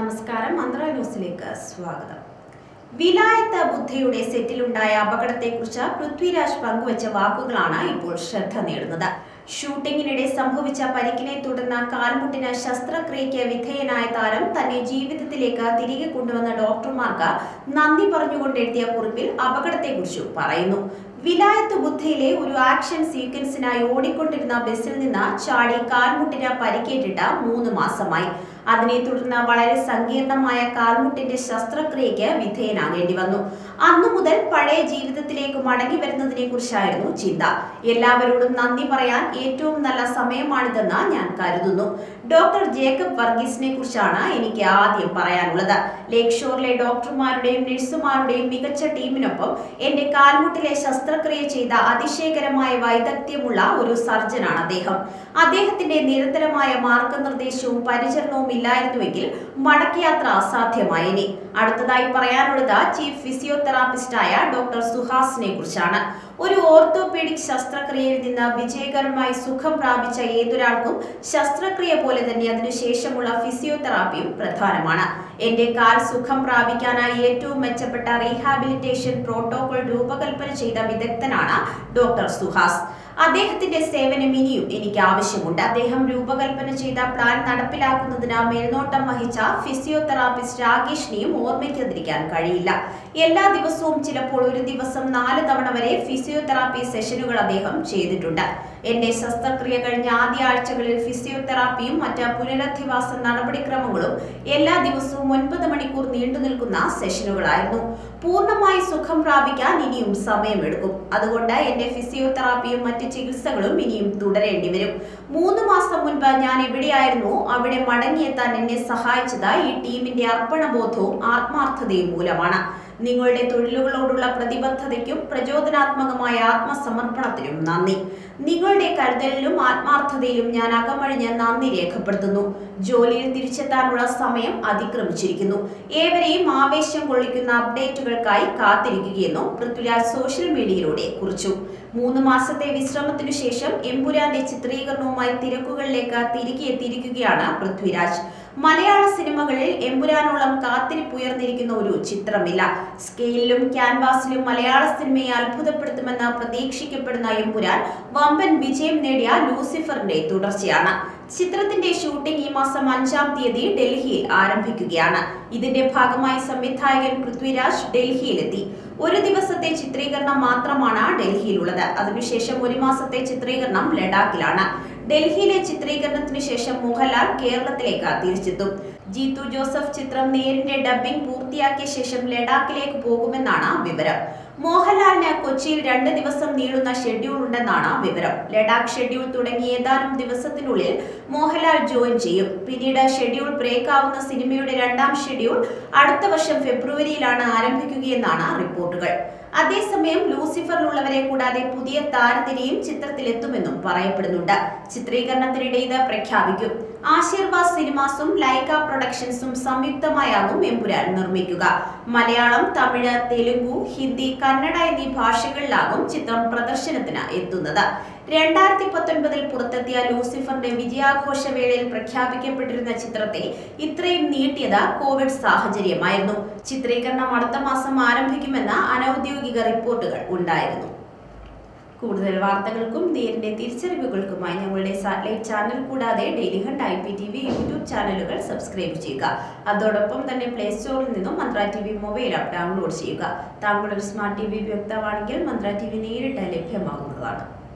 നമസ്കാരം മന്ത്ര ന്യൂസിലേക്ക് സ്വാഗതം വിലായത്ത് ബുദ്ധയുടെ സെറ്റിലുണ്ടായ അപകടത്തെക്കുറിച്ച് പൃഥ്വിരാജ് പങ്കുവച്ച വാക്കുകളാണ് ഇപ്പോൾ ശ്രദ്ധ നേടുന്നത് ഷൂട്ടിങ്ങിനിടെ സംഭവിച്ച പരിക്കിനെ തുടർന്ന് കാൽമുട്ടിന് ശസ്ത്രക്രിയയ്ക്ക് വിധേയനായ താരം തന്നെ ജീവിതത്തിലേക്ക് തിരികെ കൊണ്ടുവന്ന ഡോക്ടർമാർക്ക് നന്ദി പറഞ്ഞുകൊണ്ടെത്തിയ കുറിപ്പിൽ അപകടത്തെക്കുറിച്ച് പറയുന്നു വിലായത്ത് ബുദ്ധയിലെ ഒരു ആക്ഷൻ സീക്വൻസിനായി ഓടിക്കൊണ്ടിരുന്ന ബസ്സിൽ നിന്ന് ചാടി കാൽമുട്ടിന് പരിക്കേറ്റിട്ട് മൂന്ന് മാസമായി അതിനെ തുടർന്ന് വളരെ സങ്കീർണമായ കാൽമുട്ടിന്റെ ശസ്ത്രക്രിയയ്ക്ക് വിധേയനാകേണ്ടി വന്നു അന്നു മുതൽ പഴയ ജീവിതത്തിലേക്ക് മടങ്ങി വരുന്നതിനെ കുറിച്ചായിരുന്നു ചിന്ത എല്ലാവരോടും നന്ദി പറയാൻ ഏറ്റവും നല്ല സമയമാണിതെന്ന് ഞാൻ കരുതുന്നു ഡോക്ടർ ജേക്കബ് വർഗീസിനെ കുറിച്ചാണ് എനിക്ക് ആദ്യം പറയാനുള്ളത് ലേക്ക് ഷോറിലെ ഡോക്ടർമാരുടെയും നഴ്സുമാരുടെയും മികച്ച ടീമിനൊപ്പം എന്റെ കാൽമുട്ടിലെ ശസ്ത്രക്രിയ ചെയ്ത അതിശയകരമായ വൈദഗ്ധ്യമുള്ള ഒരു സർജനാണ് അദ്ദേഹം അദ്ദേഹത്തിന്റെ നിരന്തരമായ മാർഗനിർദ്ദേശവും പരിചരണവും ഇല്ലായിരുന്നുവെങ്കിൽ മടക്കയാത്ര അസാധ്യമായേനെ അടുത്തതായി പറയാനുള്ളത് ചീഫ് ഫിസിയോതെറാപ്പിസ്റ്റായ ഡോക്ടർ സുഹാസിനെ കുറിച്ചാണ് ഒരു ഓർത്തോപീഡിക് ശസ്ത്രക്രിയയിൽ നിന്ന് വിജയകരമായി സുഖം പ്രാപിച്ച ഏതൊരാൾക്കും ശസ്ത്രക്രിയ പോലെ തന്നെ അതിനുശേഷമുള്ള ഫിസിയോതെറാപ്പിയും പ്രധാനമാണ് എന്റെ കാൽ സുഖം പ്രാപിക്കാനായി ഏറ്റവും മെച്ചപ്പെട്ട റീഹാബിലിറ്റേഷൻ പ്രോട്ടോകോൾ രൂപകൽപ്പന ചെയ്ത വിദഗ്ധനാണ് ഡോക്ടർ സുഹാസ് അദ്ദേഹത്തിന്റെ സേവനം ഇനിയും എനിക്ക് ആവശ്യമുണ്ട് അദ്ദേഹം രൂപകൽപ്പന ചെയ്ത പ്ലാൻ നടപ്പിലാക്കുന്നതിന് മേൽനോട്ടം വഹിച്ച ഫിസിയോതെറാപ്പിസ്റ്റ് രാകേഷിനെയും ഓർമ്മിക്കാതിരിക്കാൻ കഴിയില്ല എല്ലാ ദിവസവും ചിലപ്പോൾ ഒരു ദിവസം നാല് തവണ വരെ ഫിസിയോതെറാപ്പി സെഷനുകൾ അദ്ദേഹം ചെയ്തിട്ടുണ്ട് എന്റെ ശസ്ത്രക്രിയ കഴിഞ്ഞ ആദ്യ ആഴ്ചകളിൽ ഫിസിയോതെറാപ്പിയും മറ്റ് പുനരധിവാസ നടപടിക്രമങ്ങളും എല്ലാ ദിവസവും ഒൻപത് മണിക്കൂർ നീണ്ടു നിൽക്കുന്ന സെഷനുകളായിരുന്നു പൂർണ്ണമായി സുഖം പ്രാപിക്കാൻ ഇനിയും സമയമെടുക്കും അതുകൊണ്ട് എന്റെ ഫിസിയോതെറാപ്പിയും മറ്റ് ചികിത്സകളും ഇനിയും തുടരേണ്ടി വരും മൂന്ന് മാസം മുൻപ് ഞാൻ എവിടെയായിരുന്നു അവിടെ മടങ്ങിയെത്താൻ എന്നെ സഹായിച്ചത് ഈ ടീമിന്റെ അർപ്പണബോധവും ആത്മാർത്ഥതയും മൂലമാണ് നിങ്ങളുടെ തൊഴിലുകളോടുള്ള പ്രതിബദ്ധതയ്ക്കും പ്രചോദനാത്മകമായ ആത്മസമർപ്പണത്തിനും നന്ദി നിങ്ങളുടെ കരുതലിലും ആത്മാർത്ഥതയിലും ഞാൻ അകമഴിഞ്ഞ് നന്ദി രേഖപ്പെടുത്തുന്നു ജോലിയിൽ തിരിച്ചെത്താനുള്ള സമയം അതിക്രമിച്ചിരിക്കുന്നു ഏവരെയും ആവേശം കൊള്ളിക്കുന്ന അപ്ഡേറ്റുകൾക്കായി കാത്തിരിക്കുകയെന്നും പൃഥ്വിരാജ് സോഷ്യൽ മീഡിയയിലൂടെ കുറിച്ചു മൂന്ന് മാസത്തെ വിശ്രമത്തിനു ശേഷം എമ്പുരാന്റെ ചിത്രീകരണവുമായി തിരക്കുകളിലേക്ക് തിരികെ എത്തിയിരിക്കുകയാണ് പൃഥ്വിരാജ് മലയാള സിനിമകളിൽ എമ്പുരാനോളം കാത്തിരിപ്പുയർന്നിരിക്കുന്ന ഒരു ചിത്രമില്ല സ്കെയിലിലും ക്യാൻവാസിലും മലയാള സിനിമയെ അത്ഭുതപ്പെടുത്തുമെന്ന് പ്രതീക്ഷിക്കപ്പെടുന്ന എമ്പുരാൻ വമ്പൻ വിജയം നേടിയ ലൂസിഫറിന്റെ തുടർച്ചയാണ് ചിത്രത്തിന്റെ ഷൂട്ടിംഗ് ഈ മാസം അഞ്ചാം തീയതി ഡൽഹിയിൽ ആരംഭിക്കുകയാണ് ഇതിന്റെ ഭാഗമായി സംവിധായകൻ പൃഥ്വിരാജ് ഡൽഹിയിലെത്തി ഒരു ദിവസത്തെ ചിത്രീകരണം മാത്രമാണ് ഡൽഹിയിലുള്ളത് അതിനുശേഷം ഒരു മാസത്തെ ചിത്രീകരണം ലഡാക്കിലാണ് ഡൽഹിയിലെ ചിത്രീകരണത്തിന് ശേഷം മോഹൻലാൽ കേരളത്തിലേക്ക് തിരിച്ചെത്തും ജീത്തു ജോസഫ് ചിത്രം നേരിന്റെ ഡബ്ബിംഗ് പൂർത്തിയാക്കിയ ശേഷം ലഡാക്കിലേക്ക് പോകുമെന്നാണ് വിവരം മോഹൻലാലിന് കൊച്ചിയിൽ രണ്ട് ദിവസം നീളുന്ന ഷെഡ്യൂൾ ഉണ്ടെന്നാണ് വിവരം ലഡാക്ക് ഷെഡ്യൂൾ തുടങ്ങി ഏതാനും ദിവസത്തിനുള്ളിൽ മോഹൻലാൽ ജോയിൻ ചെയ്യും പിന്നീട് ഷെഡ്യൂൾ ബ്രേക്ക് ആവുന്ന സിനിമയുടെ രണ്ടാം ഷെഡ്യൂൾ അടുത്ത വർഷം ഫെബ്രുവരിയിലാണ് ആരംഭിക്കുകയെന്നാണ് റിപ്പോർട്ടുകൾ അതേസമയം ലൂസിഫറിലുള്ളവരെ കൂടാതെ പുതിയ താരനിരയും ചിത്രത്തിലെത്തുമെന്നും പറയപ്പെടുന്നുണ്ട് ചിത്രീകരണത്തിനിടെ ഇത് പ്രഖ്യാപിക്കും ആശീർവാദ് സിനിമാസും ലൈക്ക പ്രൊഡക്ഷൻസും സംയുക്തമായാകും എമ്പുരാൻ നിർമ്മിക്കുക മലയാളം തമിഴ് തെലുഗു ഹിന്ദി കന്നഡ എന്നീ ഭാഷകളിലാകും ചിത്രം പ്രദർശനത്തിന് എത്തുന്നത് രണ്ടായിരത്തി പത്തൊൻപതിൽ പുറത്തെത്തിയ ലൂസിഫറിന്റെ വിജയാഘോഷ വേളയിൽ പ്രഖ്യാപിക്കപ്പെട്ടിരുന്ന ചിത്രത്തെ ഇത്രയും നീട്ടിയത് കോവിഡ് സാഹചര്യമായിരുന്നു ചിത്രീകരണം അടുത്ത മാസം ആരംഭിക്കുമെന്ന അനൌദ്യോഗിക റിപ്പോർട്ടുകൾ ഉണ്ടായിരുന്നു കൂടുതൽ വാർത്തകൾക്കും നേരിന്റെ തിരിച്ചറിവുകൾക്കുമായി ഞങ്ങളുടെ സാറ്റലൈറ്റ് ചാനൽ കൂടാതെ Dailyhunt I P T V YouTube ചാനലുകൾ സബ്സ്ക്രൈബ് ചെയ്യുക അതോടൊപ്പം തന്നെ പ്ലേ സ്റ്റോറിൽ നിന്നും Mantra T V mobile app download ചെയ്യുക താങ്കൾ ഒരു സ്മാർട്ട് ടി വി ഉപയോക്താവാണെങ്കിൽ മന്ത്ര ടി വി നേരിട്ട് ലഭ്യമാകുന്നതാണ്